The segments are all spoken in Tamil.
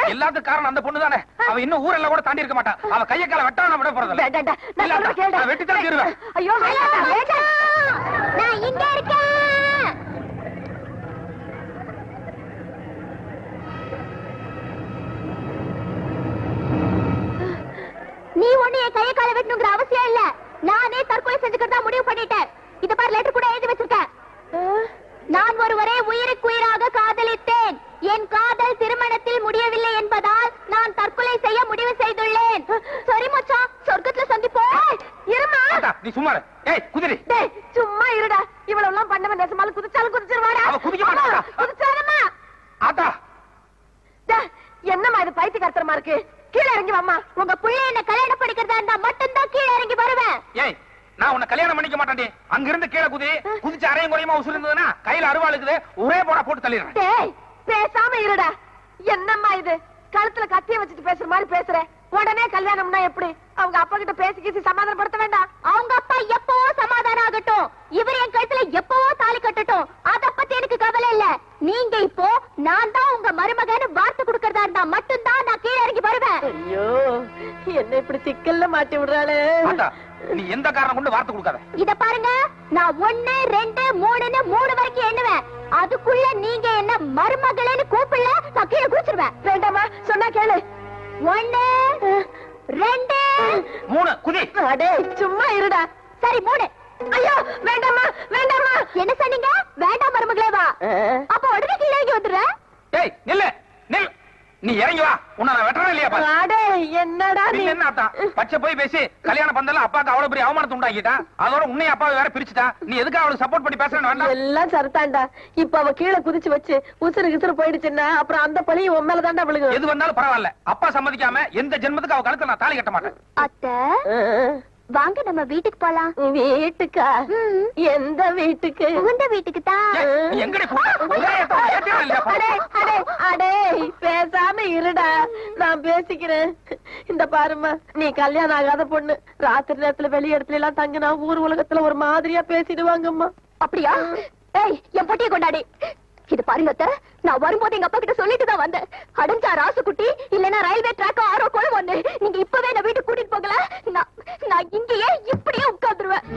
எல்லாத்துக்கும் காரணம் அந்த பொண்ணு தானே அவ இன்னும் ஊரெல்லாம் கூட தாண்டி இருக்க மாட்டா அவ கைய கால வெட்டா நான் விட போறது வேண்டாம்டா நான் சொல்றத கேளுடா வெட்டி தான் தீருவேன் ஐயோ வேண்டாம்டா வேண்டாம் நான் இங்க இருக்கேன் நீ ஒண்ணு என் கைய கால வெட்டணுங்கிற அவசியம் இல்ல நானே தற்கொலை செஞ்சுக்கிறதா முடிவு பண்ணிட்டேன் இத பாரு லெட்டர் கூட எழுதி வச்சிருக்கேன் நான் ஒருவரை உயிருக்கு உயிராக காதலித்தேன் என் காதல் திருமணத்தில் முடியவில்லை என்பதால் நான் தற்கொலை செய்ய முடிவு செய்துள்ளேன் சரி மச்சான் சொர்க்கத்துல சந்திப்போம் இருமா ஆத்தா, நீ சும்மா இரு. ஏய் குதிரி டேய் சும்மா இருடா இவ்வளவு எல்லாம் பண்ணவன் நெசமாலும் குதிச்சாலும் குதிச்சிருவாடா அவ குதிக்க மாட்டாடா. குதிச்சாரமா ஆத்தா என்னம்மா இது பைத்தியக்காரத்தனமா இருக்கு கீழே இறங்கி வாம்மா உங்க புள்ள என்ன கல்யாணம் படிக்கிறதா இருந்தா மட்டும்தான் கீழே இறங்கி வருவேன் ஏய் நான் உன்னை கல்யாணம் பண்ணிக்க மாட்டேன்டி அங்க இருந்து கீழே குதி குதிச்சு அரையும் குறையுமா உசுறு இருந்ததுன்னா கையில அருவா இருக்குது ஒரே போடா போட்டு தள்ளிடுறேன் டேய் பேசாம இருடா என்னம்மா இது கழுத்துல கத்திய வச்சுட்டு பேசுற மாதிரி பேசுற உடனே கல்யாணம்னா எப்படி அவங்க அப்பா கிட்ட பேசி கீசி சமாதானப்படுத்த வேண்டாம் அவங்க அப்பா எப்பவோ சமாதானம் ஆகட்டும் இவர் என் கழுத்துல எப்பவோ தாலி கட்டட்டும் அத பத்தி எனக்கு கவலை இல்ல நீங்க இப்போ நான் தான் உங்க மருமகன்னு வார்த்தை கொடுக்கறதா இருந்தா மட்டும்தான் நான் கீழே இறங்கி வருவேன் ஐயோ என்ன இப்படி சிக்கல்ல மாட்டி விடுறாளே ஆத்தா நீ எந்த காரணம் கொண்டு வார்த்தை கொடுக்காத இத பாருங்க நான் ஒண்ணு ரெண்டு மூணுன்னு மூணு வரைக்கும் எண்ணுவேன் அதுக்குள்ள நீங்க என்ன மருமகளேன்னு கூப்பிடல நான் கீழே குதிச்சிருவேன் வேண்டாமா சொன்னா கேளு ஒண்ணு ரெண்டு மூணு குதி அடே சும்மா இருடா சரி மூணு ஐயோ வேண்டாமா வேண்டாமா என்ன சொன்னீங்க வேண்டாம் மருமகளே வா அப்ப உடனே கீழே இறங்கி வந்துடுறேன் ஏய் நில்லு நில் நீ இறங்கி வா உன்னை நான் வெட்டறேன் இல்லையா பாரு அடே என்னடா நீ நீ என்ன ஆத்தா பச்சை போய் பேசி கல்யாணம் பந்தல அப்பாக்கு அவ்வளவு பெரிய அவமானத்தை உண்டாக்கிட்டா அதோட உன்னை அப்பாவை வேற பிரிச்சுட்டா நீ எதுக்கு அவளுக்கு சப்போர்ட் பண்ணி பேசுறேன்னு வேண்டாம் எல்லாம் சரிதான்டா இப்ப அவ கீழே குதிச்சு வச்சு உசுறு கிசுறு போயிடுச்சுன்னா அப்புறம் அந்த பழி உன் மேல தாண்டா விழுகும் எது வந்தாலும் பரவாயில்ல அப்பா சம்மதிக்காம எந்த ஜென்மத்துக்கு அவ கழுத்துல நான் தாலி கட்ட மாட்டேன் அத்தை வாங்க நம்ம வீட்டுக்கு போலாம் வீட்டுக்கா ம். எந்த வீட்டுக்கு உங்க வீட்டுக்கு தான் ஏய், நீ எங்கடி போற? ஒரே இடத்துல ஏத்தியா இல்லையா? அடே, அடே, அடே, பேசாம இருடா நான் பேசிக்கிறேன் இந்த பாரும்மா நீ கல்யாணம் ஆகாத பொண்ணு ராத்திரி நேரத்துல வெளி இடத்துல எல்லாம் தங்கினா ஊர் உலகத்துல ஒரு மாதிரியா பேசிடுவாங்கம்மா அப்படியா ஏய் என் பொட்டியை கொண்டாடி இது பாருங்க அத்தை நான் வரும்போது எங்க அப்பா கிட்ட சொல்லிட்டு தான் வந்தேன் அடைஞ்சா ராசுக்குட்டி இல்லனா ரயில்வே ட்ராக் ஆரோ குளம் ஒண்ணு நீங்க இப்பவே என்ன வீட்டுக்கு கூட்டிட்டு போகல நான் நான் இங்கேயே இப்படியே உட்கார்ந்துருவேன்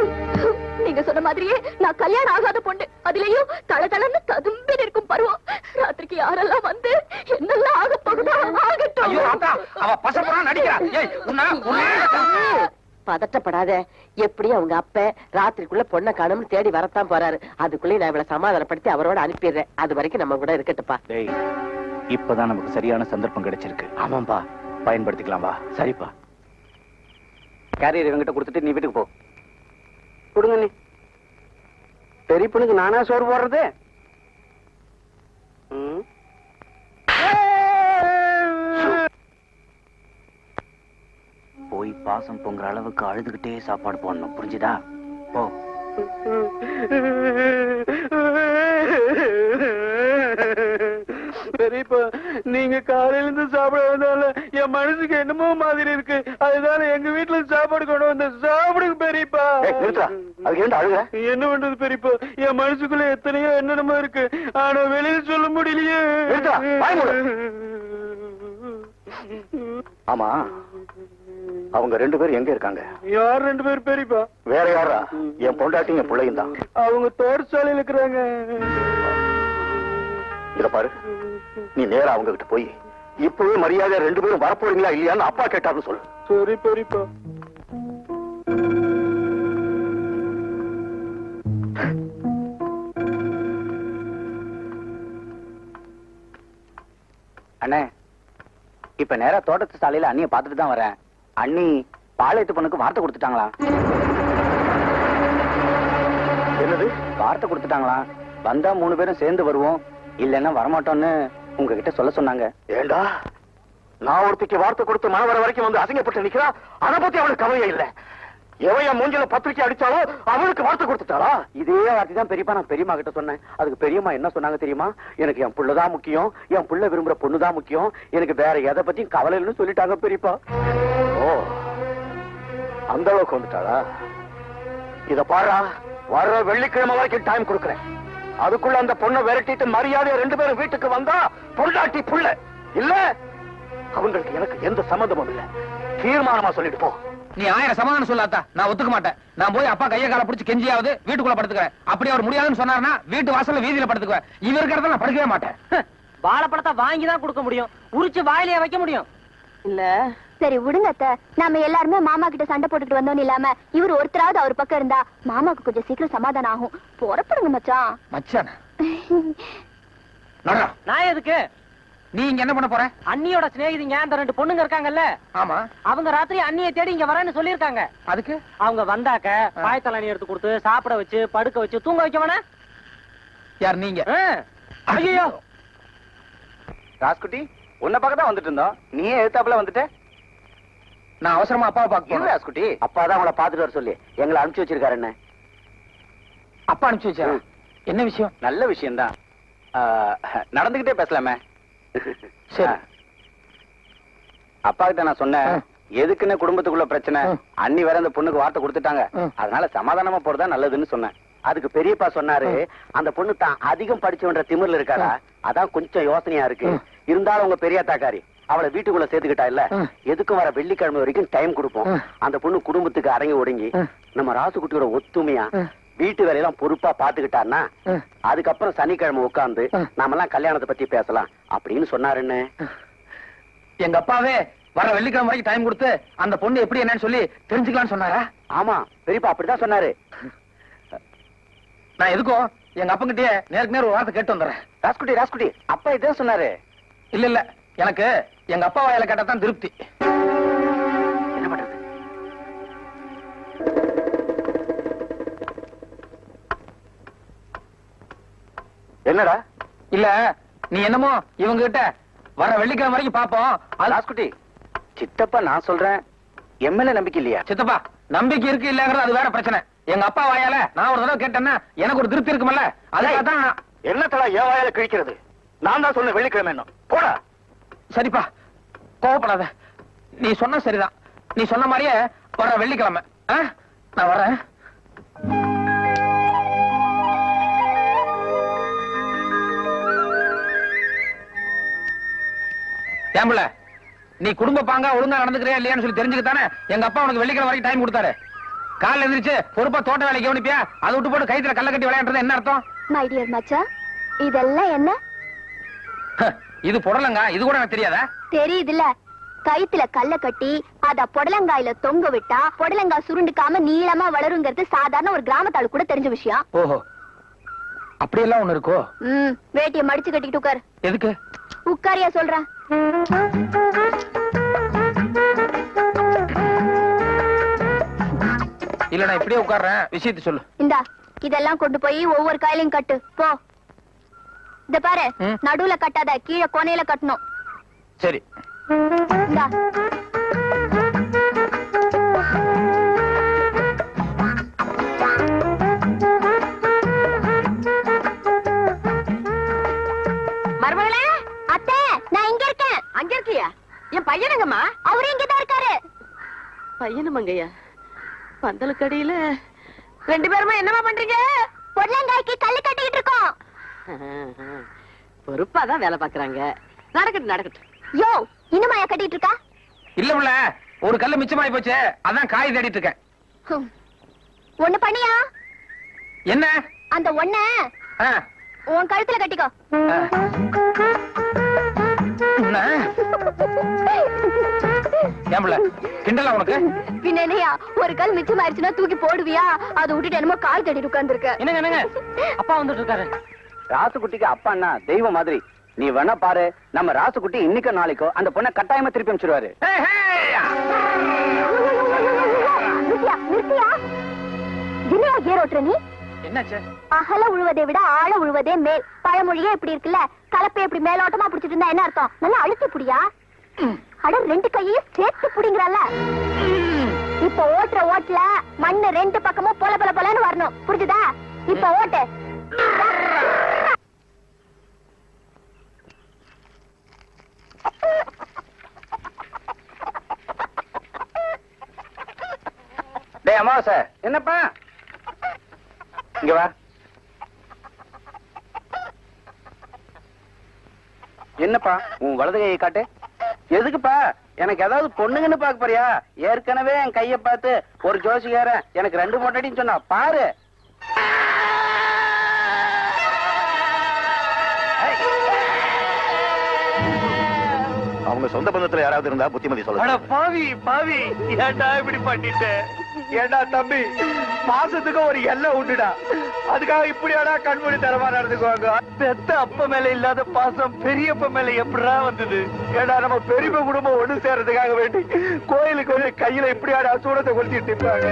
நீங்க சொன்ன மாதிரியே நான் கல்யாணம் ஆகாத பொண்ணு அதுலயும் தள தளன்னு ததும்பி நிற்கும் பருவம் ராத்திரிக்கு யாரெல்லாம் வந்து என்னெல்லாம் ஆக போகுதோ ஐயோ ஆத்தா ஆகட்டும் அவ பசப்புறா நடிக்கிறா ஏய் உன்னை உன்னை பதட்டப்படாத எப்படி அவங்க அப்ப ராத்திரிக்குள்ள பொண்ணை காணும்னு தேடி வரத்தான் போறாரு அதுக்குள்ளே நான் இவளை சமாதானப்படுத்தி அவரோட அனுப்பிடுறேன் அது வரைக்கும் நம்ம கூட இருக்கட்டுப்பா டேய் இப்பதான் நமக்கு சரியான சந்தர்ப்பம் கிடைச்சிருக்கு ஆமாம்பா பயன்படுத்திக்கலாம் வா சரிப்பா கேரியர் இவங்கிட்ட கொடுத்துட்டு நீ வீட்டுக்கு போ கொடுங்க நீ பெரிய பொண்ணுக்கு நானா சோறு போடுறது ம். போய் பாசம் பொங்குற அளவுக்கு அழுதுகிட்டே சாப்பாடு போடணும் புரிஞ்சுதா போ பெரியப்பா நீங்க காலையில இருந்து சாப்பிடாதனால என் மனசுக்கு என்னமோ மாதிரி இருக்கு அதனால எங்க வீட்டுல சாப்பாடு கொண்டு வந்த சாப்பிடுங்க பெரியப்பா அதுக்கு ஏன்டா அழுகுற என்ன பண்றது பெரியப்பா என் மனசுக்குள்ள எத்தனையோ என்னென்னமோ இருக்கு ஆனா வெளியில சொல்ல முடியலையே நிறுத்துடா, வாய் மூடு. ஆமா அவங்க ரெண்டு பேரும் எங்க இருக்காங்க யார் ரெண்டு பேரும் பெரியப்பா வேற யாரா என் பொண்டாட்டியும் என் பிள்ளையும் தான் அவங்க தோட்டசாலையில இருக்கிறாங்க இத பாரு நீ நேரா அவங்க கிட்ட போய் இப்பவே மரியாதை ரெண்டு பேரும் வரப்போறீங்களா இல்லையான்னு அப்பா கேட்டாருன்னு சொல்லு சரி பெரியப்பா அண்ணே இப்ப நேரா தோட்டத்து சாலையில அண்ணிய பாத்துட்டு தான் வரேன் அண்ணி பாளையத்து பொண்ணுக்கு வார்த்தை கொடுத்துட்டாங்களா என்னது வார்த்தை கொடுத்துட்டாங்களா வந்தா மூணு பேரும் சேர்ந்து வருவோம் இல்லைன்னா வரமாட்டோம்னு உங்ககிட்ட சொல்ல சொன்னாங்க ஏண்டா நான் ஒருத்திக்கு வார்த்தை கொடுத்து மன வர வரைக்கும் வந்து அசிங்கப்பட்டு நிக்கிறா அதை பத்தி அவளுக்கு கவலையே இல்ல எவன் என் மூஞ்சில பத்திரிக்கை அடிச்சாலோ அவளுக்கு வார்த்தை கொடுத்துட்டாளா இதே வார்த்தை தான் பெரியப்பா நான் பெரியம்மா கிட்ட சொன்னேன் அதுக்கு பெரியம்மா என்ன சொன்னாங்க தெரியுமா எனக்கு என் புள்ளதான் முக்கியம் என் புள்ள விரும்புற பொண்ணுதான் முக்கியம் எனக்கு வேற எதை பத்தியும் கவலை இல்லைன்னு சொல்லிட்டாங்க பெரியப்பா ஓ அந்த அளவுக்கு வந்துட்டாளா இத பாரா வர்ற வெள்ளிக்கிழமை வரைக்கும் டைம் கொடுக்கறேன் அதுக்குள்ள அந்த பொண்ணை விரட்டிட்டு மரியாதையா ரெண்டு பேரும் வீட்டுக்கு வந்தா பொண்டாட்டி புள்ள இல்ல அவங்களுக்கு எனக்கு எந்த சம்மந்தமும் இல்ல தீர்மானமா சொல்லிட்டு போ நீ ஆயிரம் சமாதானம் சொல்லாத்தா நான் ஒத்துக்க மாட்டேன் நான் போய் அப்பா கைய கால பிடிச்சு கெஞ்சியாவது வீட்டுக்குள்ள படுத்துக்கிறேன் அப்படி அவர் முடியாதுன்னு சொன்னாருன்னா வீட்டு வாசல்ல வீதியில படுத்துக்குவேன் இவர் இருக்கிறத நான் படுக்கவே மாட்டேன் வாழைப்பழத்தை வாங்கி தான் கொடுக்க முடியும் உரிச்சு வாயிலே வைக்க முடியும் இல்ல சரி விடுங்க அத்தை நாம எல்லாருமே மாமா கிட்ட சண்டை போட்டுட்டு வந்தோம் இல்லாம இவர் ஒருத்தராவது அவர் பக்கம் இருந்தா மாமாக்கு கொஞ்சம் சீக்கிரம் சமாதானம் ஆகும் புறப்படுங்க மச்சான் மச்சான் நடா நான் எதுக்கு நீ இங்க என்ன பண்ண போற அண்ணியோட சிநேகிதிங்க அந்த ரெண்டு பொண்ணுங்க இருக்காங்கல்ல ஆமா அவங்க ராத்திரி அண்ணியை தேடி இங்க வரேன்னு சொல்லியிருக்காங்க அதுக்கு அவங்க வந்தாக்க பாயத்தலனி எடுத்து கொடுத்து சாப்பிட வச்சு படுக்க வச்சு தூங்க வைக்க வேணா யார் நீங்க ஐயோ ராஸ்குட்டி உன்னை பக்கம் தான் வந்துட்டு இருந்தோம் நீயே எழுத்தாப்புல வந்துட்ட நான் அவசரமா அப்பாவை பார்க்க இரு போறேன் ராஸ்குட்டி அப்பா தான் உங்களை பாத்துட்டு வர சொல்லி எங்களை அனுப்பிச்சு வச்சிருக்காரு என்ன அப்பா அனுப்பிச்சு வச்சா ம். என்ன விஷயம் நல்ல விஷயம்தான் நடந்துகிட்டே பேசலாமே சரி. ஆ. அப்பா கிட்ட நான் சொன்னேன் ம். எதுக்குன்னு குடும்பத்துக்குள்ள பிரச்சனை ம். அண்ணி வேற அந்த பொண்ணுக்கு வார்த்தை கொடுத்துட்டாங்க ம். அதனால சமாதானமா போறதா நல்லதுன்னு சொன்னேன் அதுக்கு பெரியப்பா சொன்னாரு அந்த பொண்ணு தான் அதிகம் படிச்சவன்ற திமிர்ல இருக்காடா அதான் கொஞ்சம் யோசனையா இருக்கு ம். இருந்தாலும் உங்க பெரிய தாக்காரி அவளை வீட்டுக்குள்ள சேர்த்துக்கிட்டா இல்ல ம். எதுக்கும் வர வெள்ளிக்கிழமை வரைக்கும் டைம் கொடுப்போம் ம். அந்த பொண்ணு குடும்பத்துக்கு அடங்கி ஒடுங்கி ம். நம்ம ராசுகுட்டியோட ஒத்துமையா ம். வீட்டு வேலையெல்லாம் பொறுப்பா பாத்துக்கிட்டான்னா ம். அதுக்கப்புறம் சனிக்கிழமை உட்கார்ந்து ம். நாமெல்லாம் கல்யாணத்தை பத்தி பேசலாம் அப்படின்னு சொன்னாருன்னு எங்க அப்பாவே வர வெள்ளிக்கிழமை வரைக்கும் டைம் கொடுத்து அந்த பொண்ணு எப்படி என்னன்னு சொல்லி தெரிஞ்சுக்கலாம்னு சொன்னாரா ஆமா பெரியப்பா அப்படிதான் சொன்னாரு நான் எதுக்கும் எங்க அப்பங்கிட்டயே நேருக்கு நேர் ஒரு வார்த்தை கேட்டு வந்துடுறேன் ராஸ்குட்டி ராஸ்குட்டி அப்பா இதான் சொன்னாரு இல்ல இல்ல எனக்கு எங்க அப்பா வாயில கேட்டா தான் திருப்தி என்ன பண்றது என்னடா இல்ல நீ என்னமோ இவங்க கிட்ட வர வெள்ளிக்கிழமை வரைக்கும் பாப்போம் அது ராஸ்குட்டி சித்தப்பா நான் சொல்றேன் எம்எல்ஏ நம்பிக்கை இல்லையா சித்தப்பா நம்பிக்கை இருக்கு இல்லங்கிறது அது வேற பிரச்சனை எங்க அப்பா வாயால நான் ஒரு தடவை கேட்டேன்னா எனக்கு ஒரு திருப்தி இருக்குமல்ல அதுக்காக தான் நான்- என்னத்தடா என் வாயால கிழிக்கிறது நான் தான் சொன்ன வெள்ளிக்கிழமை என்ன போடா சரிப்பா கோவப்படாத நீ சொன்ன சரிதான் நீ சொன்ன மாதிரியே வர வெள்ளிக்கிழமை ஆ? நான் வரேன் ஏம்புல நீ குடும்ப பாங்கா ஒழுங்கா நடந்துக்கிறியா இல்லையான்னு சொல்லி தெரிஞ்சுக்கத்தானே எங்க அப்பா உனக்கு வெள்ளிக்கிழமை வரைக்கும் டைம் கொடுத்தாரு காலைல எந்திரிச்சு பொறுப்பா தோட்ட வேலை கவனிப்பியா அதை விட்டு போட்டு கைத்துல கல்ல கட்டி விளையாடுறது என்ன அர்த்தம் மை டியர் மச்சான் இதெல்லாம் என்ன ஹ, இது புடலங்க இது கூட எனக்கு தெரியாதா தெரியுதுல கயித்துல கல்ல கட்டி அத புடலங்காயில தொங்க விட்டா புடலங்காய் சுருண்டுக்காம நீளமா வளருங்கிறது சாதாரண ஒரு கிராமத்தாளு கூட தெரிஞ்ச விஷயம் ஓஹோ அப்படியெல்லாம் ஒண்ணு இருக்கோ ம் வேட்டிய மடிச்சு கட்டிக்கிட்டு உட்காரு எதுக்கு உட்காரியா சொல்றேன் இல்ல நான் இப்படியே உட்கார்றேன் விஷயத்தை சொல்லு இந்தா இதெல்லாம் கொண்டு போய் ஒவ்வொரு காயிலையும் கட்டு போ இத பாரு ம். நடுவுல கட்டாத கீழே கோணையில கட்டணும் சரி இந்தா மருமகளே அத்தை நான் இங்க இருக்கேன் அங்க இருக்கியா என் பையனுங்கம்மா அவரு இங்கதான் இருக்காரு பையனு மங்கையா பந்தலுக்கு அடியில ரெண்டு பேருமா என்னமா பண்றீங்க பொடலங்காய்க்கு கல்லு கட்டிக்கிட்டு இருக்கோம் பொறுப்பா தான் வேலை பாக்குறாங்க நடக்கட்டும் நடக்கட்டும் யோ இன்னுமாயா கட்டிட்டு இருக்கா இல்ல உள்ள ஒரு கல்லு மிச்சமாயி போச்சு அதான் காய் தேடிட்டு இருக்கேன் ஹம். ஒண்ணு பண்ணியா என்ன அந்த ஒண்ண ஆ, உன் கழுத்துல கட்டிக்கோ ஆ. என்ன? ஏன் புள்ள கிண்டலா உனக்கு பின்ன என்னையா ஒரு கல் மிச்சமாயிருச்சுன்னா தூக்கி போடுவியா அதை விட்டுட்டு என்னமோ கால் கட்டிட்டு உட்கார்ந்துருக்க என்னங்க என்னங்க அப்பா வந்துட்டு இருக்காரு ராசுகுட்டிக்கு அப்பா அண்ணா தெய்வம் மாதிரி நீ வேணா பாரு நம்ம ராசுகுட்டி இன்னைக்கோ நாளைக்கோ அந்த பொண்ணை கட்டாயமா திருப்பி அனுப்பிச்சிருவாரு ஏய், ஏய். நிறுத்தியா நிறுத்தியா என்னையா கேர் ஓட்டுற நீ என்னாச்சு அகல உழுவதை விட ஆழ உழுவதே மேல் பழமொழியே இப்படி இருக்குல்ல கலப்பை இப்படி மேலோட்டமா பிடிச்சிட்டு இருந்தா என்ன அர்த்தம் நல்லா அழுத்தி புடியா அட ரெண்டு கையையும் சேர்த்து புடிங்கறல்ல இப்ப ஓட்டுற ஓட்டுல மண்ணு ரெண்டு பக்கமும் பொல பொல பொலன்னு வரணும் புரிஞ்சுதா இப்ப ஓட்டு டேய் அமாவாசை என்னப்பா இங்க வா என்னப்பா உன் வலது கையை காட்டு எதுக்குப்பா எனக்கு ஏதாவது பொண்ணுங்கன்னு பார்க்க போறியா ஏற்கனவே என் கைய பார்த்து ஒரு ஜோசிக்காரன் எனக்கு ரெண்டு மொட்டடின்னு சொன்னா பாரு அவங்க சொந்த பந்தத்துல யாராவது இருந்தா புத்திமதி அட சொல்லுங்க பாவி பாவி ஏன்டா இப்படி பண்ணிட்ட ஏன்டா தம்பி பாசத்துக்கு ஒரு எல்லை உண்டுடா அதுக்காக இப்படியாடா கண்மொழி தரமா நடந்துக்குவாங்க பெத்த அப்ப மேல இல்லாத பாசம் பெரியப்ப மேல எப்படிடா வந்தது ஏடா நம்ம பெரியப்ப குடும்பம் ஒண்ணு சேர்றதுக்காக வேண்டி கோயிலுக்கு வந்து கையில இப்படியாடா சூடத்தை கொளுத்திட்டு இருப்பாங்க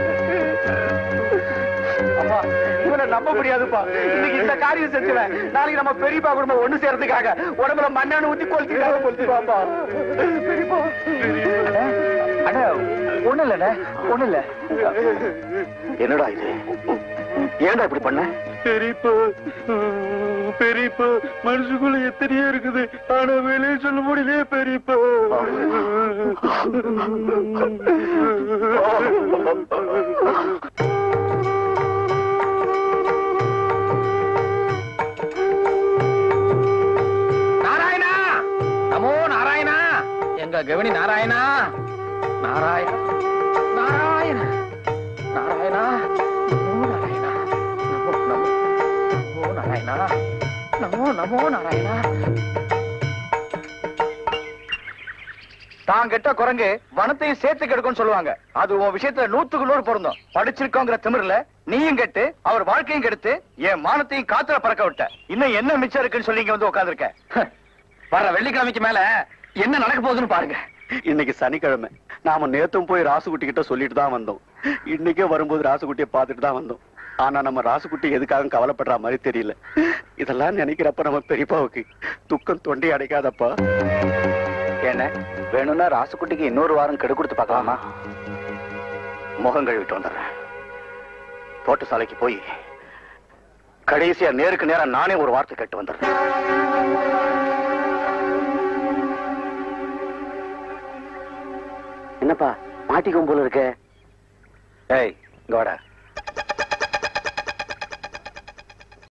அப்பா இவனை நம்ப முடியாதுப்பா இன்னைக்கு இந்த காரியம் செஞ்சுவேன் நாளைக்கு நம்ம பெரியப்பா குடும்பம் ஒண்ணு சேர்றதுக்காக உடம்புல மண்ணெண்ணு ஊத்தி கொளுத்திக்காக கொளுத்திப்பாப்பா பெரியப்பா அட ஒண்ணு இல்ல ஒண்ணு இல்ல என்னடா இது ஏன்டா இப்படி பண்ண பெரியப்பா பெரியப்பா மனசுக்குள்ள எத்தனையோ இருக்குது ஆனா வெளியே சொல்ல முடியலையே பெரியப்பா நாராயணா நமோ நாராயணா எங்க கவினி நாராயணா நாராயண நாராயண நாராயணா நமோ நாராயணா நமோ நமோ நமோ நாராயணா நமோ நமோ நாராயணா தான் கெட்ட குரங்கு வனத்தையும் சேர்த்து கெடுக்கும்னு சொல்லுவாங்க அது உன் விஷயத்துல நூத்துக்கு நூறு பொருந்தும் படிச்சிருக்கோங்கிற திமிர்ல நீயும் கெட்டு அவர் வாழ்க்கையும் கெடுத்து என் மானத்தையும் காத்துல பறக்க விட்ட இன்னும் என்ன மிச்சம் இருக்குன்னு சொல்லி இங்க வந்து உட்கார்ந்திருக்க வர்ற வெள்ளிக்கிழமைக்கு மேல என்ன நடக்க போகுதுன்னு பாருங்க இன்னைக்கு சனிக்கிழமை நாம நேத்தும் போய் ராசுகுட்டி கிட்ட சொல்லிட்டு தான் வந்தோம் இன்னைக்கே வரும்போது ராசுகுட்டியை பார்த்துட்டு தான் வந்தோம் ஆனா நம்ம ராசுகுட்டி எதுக்காக கவலைப்படுற மாதிரி தெரியல இதெல்லாம் நினைக்கிறப்ப நம்ம பெரியப்பாவுக்கு துக்கம் தொண்டை அடைக்காதப்பா என்ன வேணும்னா ராசுகுட்டிக்கு இன்னொரு வாரம் கெடு கொடுத்து பார்க்கலாமா முகம் கழுவிட்டு வந்துடுறேன் தோட்ட சாலைக்கு போய் கடைசியா நேருக்கு நேரா நானே ஒரு வார்த்தை கேட்டு வந்துடுறேன் என்னப்பா மாட்டிக்கும் போல இருக்க ஏய் இங்க வாடா